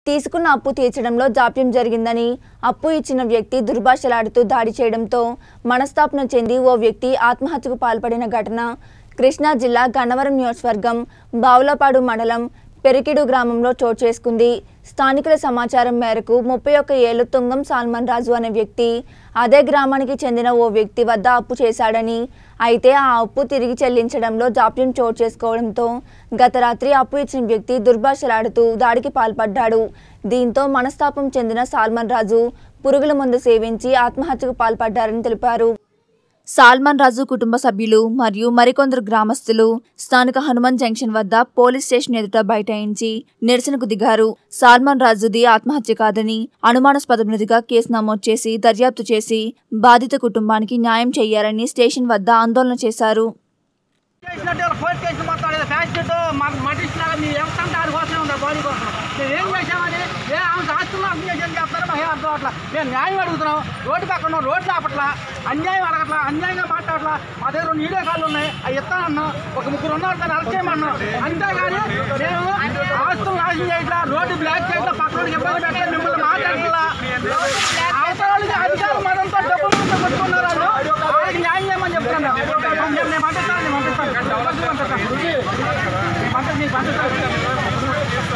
తీసుకున్న అప్పు తీర్చడంలో జాప్యం జరిగిందని అప్పు ఇచ్చిన వ్యక్తి దుర్భాషలాడుతూ దాడి చేయడంతో మనస్తాపన చెంది ఓ వ్యక్తి ఆత్మహత్యకు పాల్పడిన ఘటన కృష్ణా జిల్లా గన్నవరం నియోజకవర్గం బావులపాడు మండలం పెరికిడు గ్రామంలో చోటు చేసుకుంది స్థానికుల సమాచారం మేరకు ముప్పై ఒక్క ఏళ్ళు తుంగం సాల్మన్ రాజు అనే వ్యక్తి అదే గ్రామానికి చెందిన ఓ వ్యక్తి వద్ద అప్పు చేశాడని అయితే ఆ అప్పు తిరిగి చెల్లించడంలో జాప్యం చోటు చేసుకోవడంతో గత రాత్రి అప్పు ఇచ్చిన వ్యక్తి దుర్భాషలాడుతూ దాడికి పాల్పడ్డాడు దీంతో మనస్తాపం చెందిన సాల్మన్ రాజు పురుగుల మందు సేవించి ఆత్మహత్యకు పాల్పడ్డారని తెలిపారు సాల్మన్ రాజు కుటుంబ సభ్యులు మరియు మరికొందరు గ్రామస్తులు స్థానిక హనుమాన్ జంక్షన్ వద్ద పోలీస్ స్టేషన్ ఎదుట బైఠాయించి నిరసనకు దిగారు సాల్మన్ రాజుది ఆత్మహత్య కాదని అనుమానాస్పదమైనదిగా కేసు నమోదు చేసి దర్యాప్తు చేసి బాధిత కుటుంబానికి న్యాయం చేయాలని స్టేషన్ వద్ద ఆందోళన చేశారు చేసినట్టు ఇలా కోర్టు కేసులు మొత్తం లేదా ఫ్యాక్టరీతో మటిస్తున్నాగా మీ ఎంత దాని కోసమే ఉన్నారు బాడీ కోసం మేము ఏం చేసామని ఏ ఆమె ఆస్తులు అర్థం చేసేది చెప్తారో మాకు ఏం అర్థం అట్లా మేము న్యాయం అడుగుతున్నాం రోడ్డు పక్కన ఉన్నాం రోడ్లు ఆపట్లా అన్యాయం అడగట్లా అన్యాయంగా మాట్లాడట్లా మా దగ్గర రెండు వీడియో కాళ్ళు ఉన్నాయి అవి ఇస్తానన్నాం ఒక ముగ్గురు ఉన్నారు దాన్ని అరెస్ట్ చేయమన్నాం అంతేగాని మేము ఆస్తులు నాశనం చేయట్లా రోడ్డు బ్లాక్ చేయట్లా పక్కన ఇబ్బంది పెట్టలేదు మిమ్మల్ని మాట్లాడట్లా అవసరం వాళ్ళకి అధికారులు మనంతో డబ్బులు ముందు కొట్టుకున్నారు వాళ్ళు. వాళ్ళకి న్యాయం చేయమని చెప్తున్నాను నేను నేను పంపిస్తాను నేను పంపిస్తాను పంపిస్తాను పంపిస్తాను నేను పంపిస్తాను నీకు పంపిస్తాను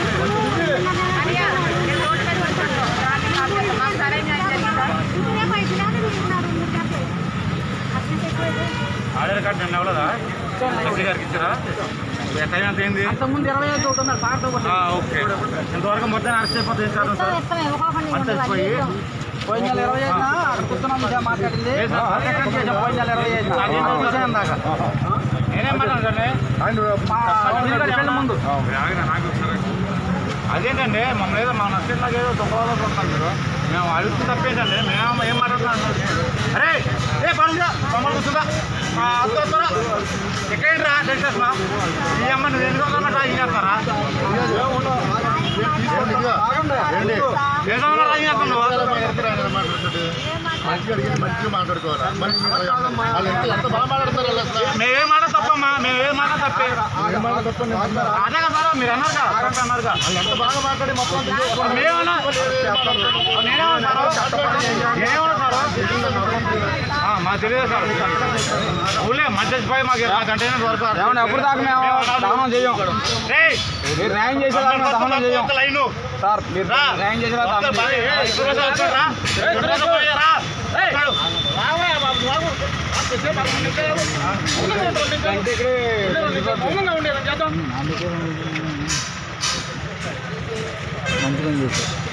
ఆధార్ కార్డు నిన్న అవ్వలేదా ఎస్సీ గారికి ఇచ్చారా ఎక్కడ ఎంత అయింది అంతకుముందు ఇరవై ఐదు అవుతున్నారు సార్తో ఆ, ఓకే ఇంతవరకు మొత్తం అరెస్ట్ అయిపోతుంది సార్ సార్ అంత పోయి పోయిన నెల ఇరవై ఐదున అక్కడ కూర్చున్నాం ఇదే మాట్లాడింది అటెండ్ చేసాం పోయిన నెల ఇరవై ఐదున అదేం ఆ విషయం దాకా నేనేం మాట్లాడాను మా వదిన గారి పెళ్లి ముందు అదేంటండి మమ్మల్ని ఏదో మా నష్టంలాగా ఏదో దొంగలో కొడతాను మీరు మేము అడుగుతూ తప్పేంటండి మేము ఏం మాట్లాడుతున్నాం అరే ఏ పనుగా మమ్మల్ని కూర్చుందా ఎక్కడేంటి రా డెస్టేషన్ ఈ అమ్మ నువ్వు ఎందుకు వస్తామంటా ఏం చేస్తారా ఏ సంవత్సరాలు ఏం చేస్తావు మంచిగా అడిగింది మంచిగా మాట్లాడుకోవాలా మంచి వాళ్ళు ఎంత ఎంత బాగా మాట్లాడతారు వాళ్ళు అసలు మేమేం మాట తప్పమ్మా మేమేం మాట తప్పే ఏం మాట్లాడతారు నేను మాట్లాడను. అదే కదా సార్ మీరు అన్నారు కదా కరెక్ట్ అన్నారు కదా వాళ్ళు ఎంత బాగా మాట్లాడి మొత్తం తీసేసుకోవాలి. మేమన్నా ఏం మాట్లాడతారు? నేనేమన్నా సార్ నేనేమన్నా సార్ ఆ, మాకు తెలియదు సార్ ఊళ్ళే మధ్య పోయి మాకు ఇరవై గంటల వరకు ఏమన్నా ఎప్పుడు దాకా మేము దహనం చేయం రేయ్, మీరు న్యాయం చేసేలా మేము దహనం చేయం ఒక్క లైను సార్ మీరు రా. న్యాయం చేసేలా ఒక్క దహనం పది, చేయం. ఏయ్, ఇద్దరు రోజులు వచ్చారు రా. ఇద్దరు రోజులు పోయి రా. ఏయ్, రావయ్యా బాబు, బాబు. మౌనంగా ఉండేది చేద్దాం మంచిగా చేశారు